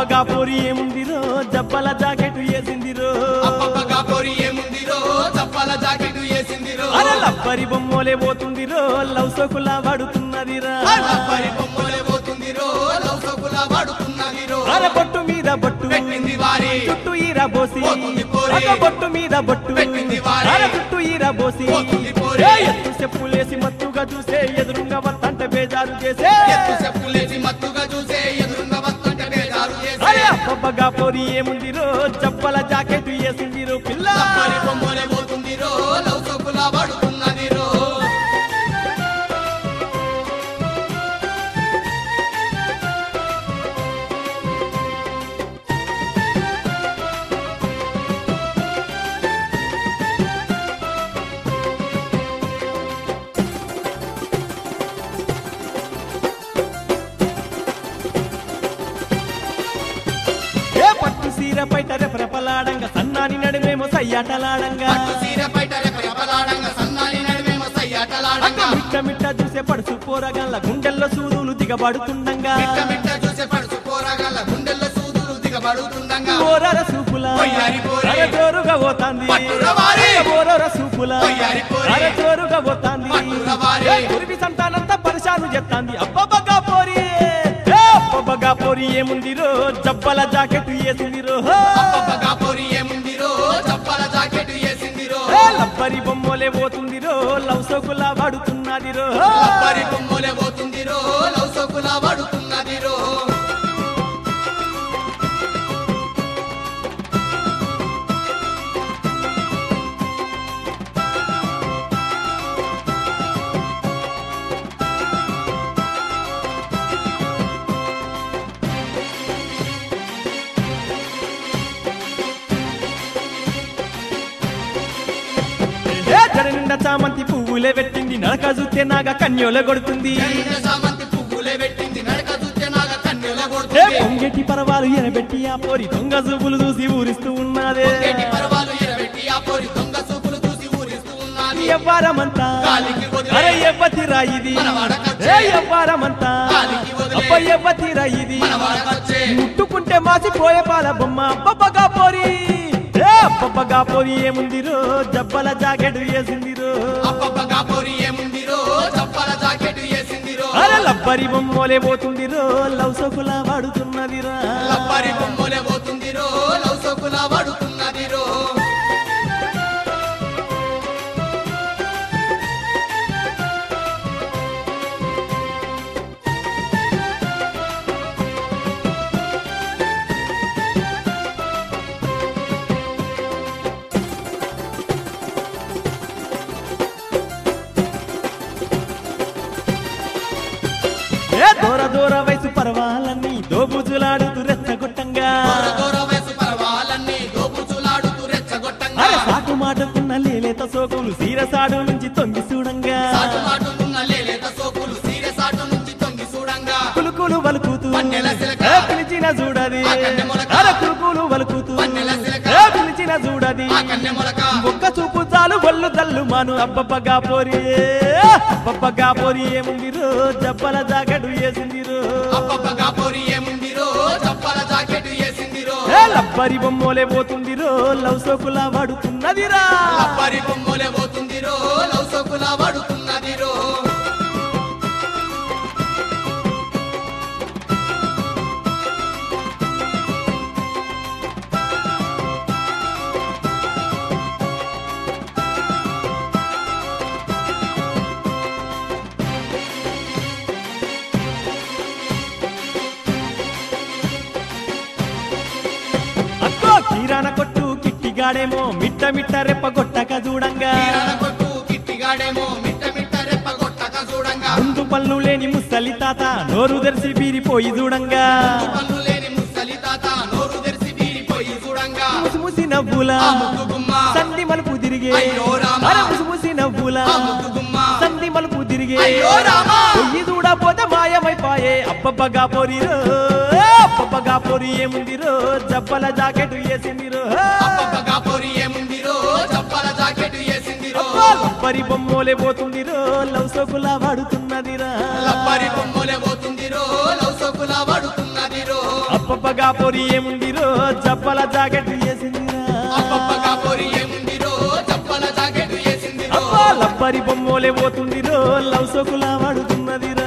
అబ్బబ్బగా పోరి ఏముందిరో జబ్బల జాకెట్ వేసిందిరో అబ్బబ్బగా పొరి ఏముందిరో చప్పాల జాకెట్ వేసిందిరో అరే లబ్బరి బొమ్మలే పోతుందిరో లవ్ సోకులా వాడుతున్నదిరా అబ్బరి బొమ్మలే పోతుందిరో లవ్ సోకులా వాడుతున్నదిరో అరే బొట్టు మీద బొట్టు పెట్టింది వారి చుట్టూ ఈరా బోసి పోతుంది పోరి. అగ బొట్టు మీద బొట్టు పెట్టింది వారి. అరే చుట్టూ ఈరా బోసి పోతుంది పోరి. ఏ ఎత్తు చెప్పులేసి మత్తుగా చూసే ఎదురుంగా వత్తంటే బేజారు చేసే ఎత్తు చెప్పులేసి మత్తుగా చూసే ఎదురుంగా వస్తుంటే బేజారు అరే చేసే అబ్బబ్బగా పోరి ఏముందిరో జబ్బల జాకెట్ వేసిందిరో పిల్ల అబ్బరి బొమ్మలే పోతుందిరో లవ్ సోకులా వాడుతున్నదిరో ఏ పట్టు సీర పైట రెపరెపలాడంగా సన్నాని నడుమేమో సయ్యాటలాడంగా పట్టు సీర బయట రెపరెపలాడంగా సన్నాని నడుమేమో అక్క సయ్యాటలాడంగా మిట్ట మిట్ట చూసే పడుసు పోరగల్ల గుండెల్లో సూదులు దిగబడుతుండంగా మిట్ట మిట్ట చూసే పడుచు పోరగాళ్ళ గుండెల్లో సూదులు దిగబడుతుండగా ఓరర సూపుల పొయ్యారి పోరి. అర జోరుగా పోతాంది పట్టుర వారి. ఓరర సూపుల పొయ్యారి పోరి. అర జోరుగా పోతాంది పట్టుర వారి. ఏ గురివి సంతానంతా పరిశాను చెత్తాంది అబ్బబ్బగా పోరి ఏ అబ్బబ్బగా పోరి ఏముందిరో జబ్బల జాకెట్ వేసిందిరో అబ్బబ్బగా పొరి ఏముందిరో చప్పాల జాకెట్ వేసిందిరో ఏ లబ్బరి బొమ్మలే పోతుందిరో లవ్ సోకులా వాడుతున్నదిరో అబ్బరి బొమ్మలే పోతుందిరో లవ్ సోకులా వాడుతున్నదిరో ఏ జడ నిండా చామంతి పువ్వులే పెట్టింది నడక చూస్తే నాగా కన్యోల కొడుతుంది జైన సామంతి పువ్వులే పెట్టింది నడక చూస్తే నాగ కన్నెల ఏ కొడుతుంది పొంగెటి పరవాలు ఎనబెట్టి ఆ పోరి దొంగ చూపులు చూసి ఊరిస్తూ ఉన్నదే పొంగేటి పర్వాలు ఎరబెట్టి ఆ పొరి దొంగ చూపులు చూసి ఊరిస్తూ ఉన్నది ఎవ్వారమంతా గాలికి వదిలే. అరే ఎవ్వతిరా ఇది మన వాడకొచ్చే. ఏ ఎవ్వారమంతా గాలికి వదిలే. అబ్బ ఎవ్వతిరా ఇది మన వాడకొచ్చే ముట్టుకుంటే మాసిపోయే పాల బొమ్మ అబ్బబ్బగా పోరి ఏ అబ్బబ్బగా పోరి ఏముందిరో జబ్బల జాకెట్ వేసిందిరో అబ్బబ్బగా పొరి ఏముందిరో చప్పాల జాకెట్ వేసిందిరో అరే లబ్బరి బొమ్మలే పోతుందిరో లవ్ సోకులా వాడుతున్నదిరా లబ్బరి బొమ్మలే పోతుందిరో లవ్ సోకులా వాడుతున్నదిరో ఏ దూర దూర వయసు పర్వాలన్నీ దోబుజులాడుతూ రెచ్చగొట్టంగా దూర దూర వయసు పర్వాలన్నీ దోపుచులాడుతూ రెచ్చగొట్టంగా అరే సాకు మాటకున్న లేలేత సోకులు సీరసాడు నుంచి తొంగి చూడంగా సాటు మాటునున్న లేలేత సోకులు సీరె సాటు నుంచి తొంగి చూడంగా కులుకులు వలుకుతూ పన్నెల సిలక. ఏ పిలిచిన చూడది ఆ కన్నె మొలక. అరే కులుకులు వలుకుతూ పన్నెల సిలక. ఏ పిలిచిన చూడది ఆ కన్నె మొలక ఒక్క చూపు చాలు ఒళ్ళు జల్లు మాను అబ్బబ్బగా పోరి అబ్బబ్బగా పోరి ఏముందిరో జబ్బల జాకెట్ వేసిందిరో అబ్బబ్బగా పొరి ఏముందిరో చప్పాల జాకెట్ వేసిందిరో ఏ లబ్బరి బొమ్మలే పోతుందిరో లవ్ సోకులా వాడుతున్నదిరా లబ్బరి బొమ్మలే పోతుందిరో లవ్ సోకులా వాడుతున్నదిరో అక్కో కిరాణ కొట్టు కిట్టిగాడేమో మిట్ట మిట్ట రెప్ప కొట్టక చూడంగా తీరాల కొట్టు కిట్టిగాడేమో మిట్ట మిట్ట రెప్ప కొట్టక చూడంగా ముందు పళ్ళు లేని ముసలి తాత నోరు తెరిచి బీరిపోయి చూడంగా పన్ను లేని ముసలి తాత నోరు తెరిచి బీరిపోయి చూడంగా ముసి ముసి నవ్వుల ఆ ముగ్గు గుమ్మ సంధి మలుపు తిరిగే అయ్యో రామ. అరే ముసి ముసి నవ్వుల ఆ ముగ్గు గుమ్మ సంధి మలుపు తిరిగే అయ్యో రామా. పొయ్యి చూడపోతే మాయమైపాయే అబ్బబ్బగా పోరిరో అబ్బబ్బగా పోరి ఏముందిరో జబ్బల జాకెట్ వేసిందిరో అబ్బబ్బగా పొరి ఏముందిరో చప్పాల జాకెట్ వేసిందిరో అబ్బా, లబ్బరి బొమ్మలే పోతుందిరో లవ్ సోకులా వాడుతున్నదిరా లబ్బరి బొమ్మలే పోతుందిరో లవ్ సోకులా వాడుతున్నదిరో అబ్బబ్బ అబ్బబ్బగా పొరి ఏముందిరో జబ్బల జాకెట్ వేసిందిరా అబ్బబ్బగా పోరి ఏముందిరో చప్పల జాకెట్ వేసిందిరో అబ్బా లబ్బరి బొమ్మోలే పోతుందిరో లవ్ సోకులా వాడుతున్నదిరా